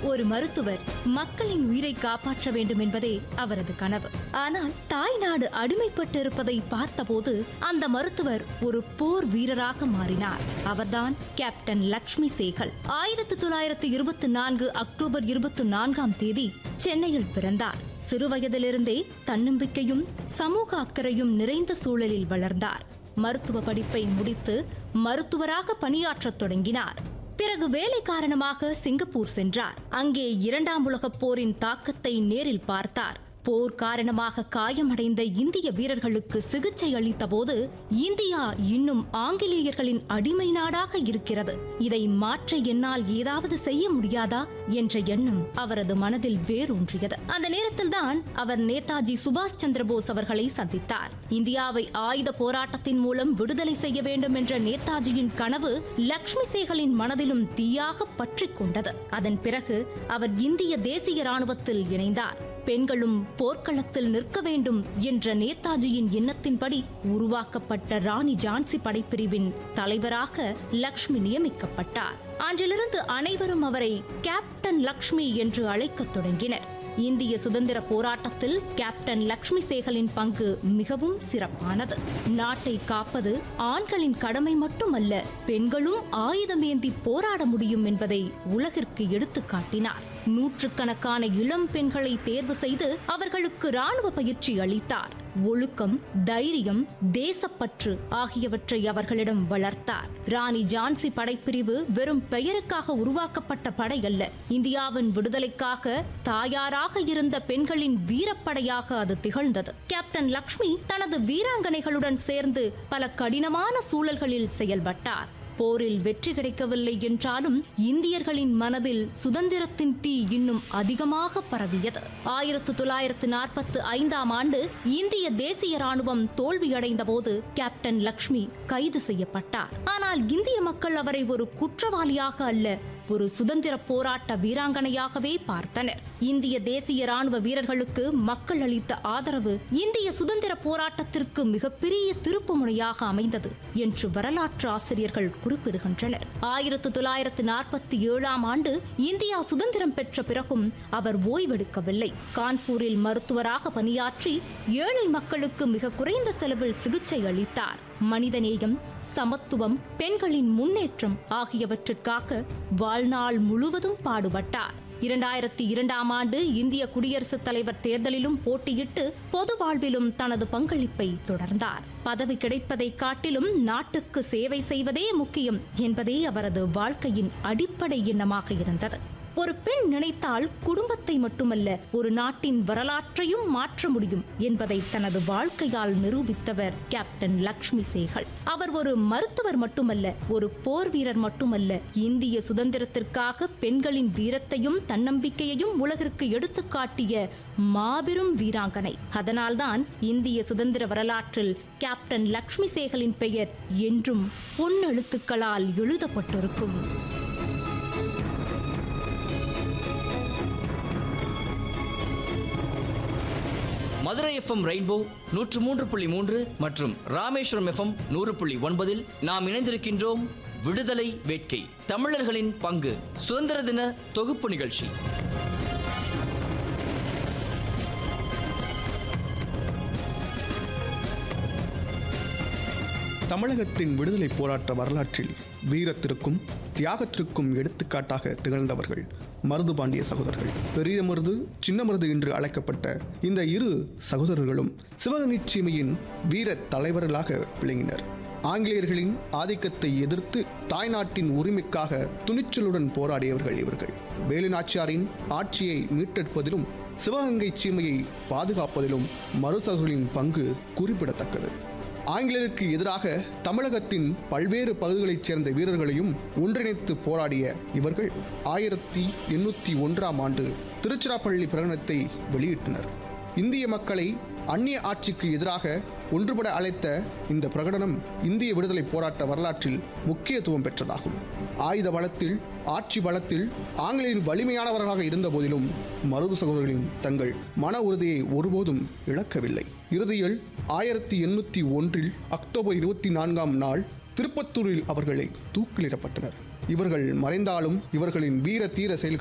ஒரு மருத்துவர் மக்களின் உயிரை காப்பாற்ற வேண்டும் என்பதே அவரது கனவு ஆனால் தாய்நாடு அடிமைப்பட்டு இருப்பதை பார்த்தபோது அந்த மருத்துவர் ஒரு போர் வீரராக மாறினார் அவர்தான் கேப்டன் லக்ஷ்மி சேகல் ஆயிரத்தி தொள்ளாயிரத்தி இருபத்தி நான்கு அக்டோபர் இருபத்தி நான்காம் தேதி சென்னையில் பிறந்தார் சிறுவயதிலிருந்தே தன்னம்பிக்கையும் சமூக அக்கறையும் நிறைந்த சூழலில் வளர்ந்தார் மருத்துவ படிப்பை முடித்து மருத்துவராக பணியாற்றத் தொடங்கினார் பிறகு வேலை காரணமாக சிங்கப்பூர் சென்றார் அங்கே இரண்டாம் உலகப் போரின் தாக்கத்தை நேரில் பார்த்தார் போர் காரணமாக காயமடைந்த இந்திய வீரர்களுக்கு சிகிச்சை அளித்தபோது இந்தியா இன்னும் ஆங்கிலேயர்களின் அடிமை நாடாக இருக்கிறது இதை மாற்ற என்னால் ஏதாவது செய்ய முடியாதா என்ற எண்ணம் அவரது மனதில் வேரூன்றியது அந்த நேரத்தில்தான் அவர் நேதாஜி சுபாஷ் சந்திரபோஸ் அவர்களை சந்தித்தார் இந்தியாவை ஆயுத போராட்டத்தின் மூலம் விடுதலை செய்ய வேண்டும் என்ற நேதாஜியின் கனவு லக்ஷ்மி சேகலின் மனதிலும் தீயாக பற்றிக் கொண்டது அதன் பிறகு அவர் இந்திய தேசிய ராணுவத்தில் இணைந்தார் பெண்களும் போர்க்களத்தில் நிற்க வேண்டும் என்ற நேதாஜியின் எண்ணத்தின்படி உருவாக்கப்பட்ட ராணி ஜான்சி படைப்பிரிவின் தலைவராக லக்ஷ்மி நியமிக்கப்பட்டார் அன்றிலிருந்து அனைவரும் அவரை கேப்டன் லக்ஷ்மி என்று அழைக்கத் தொடங்கினர் இந்திய சுதந்திர போராட்டத்தில் கேப்டன் லக்ஷ்மி சேகலின் பங்கு மிகவும் சிறப்பானது நாட்டை காப்பது ஆண்களின் கடமை மட்டுமல்ல பெண்களும் ஆயுதமேந்தி போராட முடியும் என்பதை உலகிற்கு எடுத்துக் காட்டினார் நூற்றுக்கணக்கான இளம் பெண்களை தேர்வு செய்து அவர்களுக்கு ராணுவ பயிற்சி அளித்தார் ஒழுக்கம் தைரியம் தேசப்பற்று ஆகியவற்றை அவர்களிடம் வளர்த்தார் ராணி ஜான்சி படைப்பிரிவு வெறும் பெயருக்காக உருவாக்கப்பட்ட படை அல்ல இந்தியாவின் விடுதலைக்காக தாயாராக இருந்த பெண்களின் வீரப்படையாக அது திகழ்ந்தது கேப்டன் லக்ஷ்மி தனது வீராங்கனைகளுடன் சேர்ந்து பல கடினமான சூழல்களில் செயல்பட்டார் போரில் வெற்றி கிடைக்கவில்லை என்றாலும் இந்தியர்களின் மனதில் சுதந்திரத்தின் தீ இன்னும் அதிகமாக பரவியது ஆயிரத்து தொள்ளாயிரத்து நாற்பத்து ஐந்தாம் ஆண்டு இந்திய தேசிய ராணுவம் தோல்வியடைந்த போது கேப்டன் லக்ஷ்மி கைது செய்யப்பட்டார் ஆனால் இந்திய மக்கள் அவரை ஒரு குற்றவாளியாக அல்ல ஒரு சுதந்திர போராட்ட வீராங்கனையாகவே பார்த்தனர் இந்திய தேசிய ராணுவ வீரர்களுக்கு மக்கள் அளித்த ஆதரவு இந்திய சுதந்திர போராட்டத்திற்கு மிகப்பெரிய திருப்பு முனையாக அமைந்தது என்று வரலாற்று ஆசிரியர்கள் குறிப்பிடுகின்றனர் ஆயிரத்து தொள்ளாயிரத்து நாற்பத்தி ஏழாம் ஆண்டு இந்தியா சுதந்திரம் பெற்ற பிறகும் அவர் ஓய்வெடுக்கவில்லை கான்பூரில் மருத்துவராக பணியாற்றி ஏழை மக்களுக்கு மிக குறைந்த செலவில் சிகிச்சை அளித்தார் மனிதநேயம் சமத்துவம் பெண்களின் முன்னேற்றம் ஆகியவற்றிற்காக வாழ்நாள் முழுவதும் பாடுபட்டார் இரண்டாயிரத்தி இரண்டாம் ஆண்டு இந்திய குடியரசுத் தலைவர் தேர்தலிலும் போட்டியிட்டு பொது வாழ்விலும் தனது பங்களிப்பை தொடர்ந்தார் பதவி கிடைப்பதை காட்டிலும் நாட்டுக்கு சேவை செய்வதே முக்கியம் என்பதே அவரது வாழ்க்கையின் அடிப்படை எண்ணமாக இருந்தது ஒரு பெண் நினைத்தால் குடும்பத்தை மட்டுமல்ல ஒரு நாட்டின் வரலாற்றையும் மாற்ற முடியும் என்பதை தனது வாழ்க்கையால் நிரூபித்தவர் கேப்டன் லக்ஷ்மி சேகல் அவர் ஒரு மருத்துவர் மட்டுமல்ல ஒரு போர் வீரர் மட்டுமல்ல இந்திய சுதந்திரத்திற்காக பெண்களின் வீரத்தையும் தன்னம்பிக்கையையும் உலகிற்கு எடுத்துக்காட்டிய மாபெரும் வீராங்கனை அதனால்தான் இந்திய சுதந்திர வரலாற்றில் கேப்டன் லக்ஷ்மி சேகலின் பெயர் என்றும் பொன்னெழுத்துக்களால் எழுதப்பட்டிருக்கும் மதுரை எஃப்எம் ரெயின்போ நூற்று மூன்று புள்ளி மூன்று மற்றும் ராமேஸ்வரம் எஃப்எம் நூறு புள்ளி ஒன்பதில் நாம் இணைந்திருக்கின்றோம் விடுதலை வேட்கை தமிழர்களின் பங்கு சுதந்திர தின தொகுப்பு நிகழ்ச்சி தமிழகத்தின் விடுதலை போராட்ட வரலாற்றில் வீரத்திற்கும் தியாகத்திற்கும் எடுத்துக்காட்டாக திகழ்ந்தவர்கள் மருதுபாண்டிய சகோதரர்கள் பெரிய மருது சின்ன மருது என்று அழைக்கப்பட்ட இந்த இரு சகோதரர்களும் சிவகங்கை சீமையின் வீர தலைவர்களாக விளங்கினர் ஆங்கிலேயர்களின் ஆதிக்கத்தை எதிர்த்து தாய்நாட்டின் உரிமைக்காக துணிச்சலுடன் போராடியவர்கள் இவர்கள் வேலுநாச்சியாரின் ஆட்சியை மீட்டெடுப்பதிலும் சிவகங்கை சீமையை பாதுகாப்பதிலும் மருசகர்களின் பங்கு குறிப்பிடத்தக்கது ஆங்கிலேயருக்கு எதிராக தமிழகத்தின் பல்வேறு பகுதிகளைச் சேர்ந்த வீரர்களையும் ஒன்றிணைத்து போராடிய இவர்கள் ஆயிரத்தி எண்ணூற்றி ஒன்றாம் ஆண்டு திருச்சிராப்பள்ளி பிரகடனத்தை வெளியிட்டனர் இந்திய மக்களை அந்நிய ஆட்சிக்கு எதிராக ஒன்றுபட அழைத்த இந்த பிரகடனம் இந்திய விடுதலை போராட்ட வரலாற்றில் முக்கியத்துவம் பெற்றதாகும் ஆயுத பலத்தில் ஆட்சி பலத்தில் ஆங்கிலேயரின் வலிமையானவர்களாக இருந்த போதிலும் மருது சகோதரர்களின் தங்கள் மன உறுதியை ஒருபோதும் இழக்கவில்லை இறுதியில் ஆயிரத்தி எண்ணூற்றி ஒன்றில் அக்டோபர் இருபத்தி நான்காம் நாள் திருப்பத்தூரில் அவர்களை தூக்கிலிடப்பட்டனர் இவர்கள் மறைந்தாலும் இவர்களின் வீர தீர செயல்கள்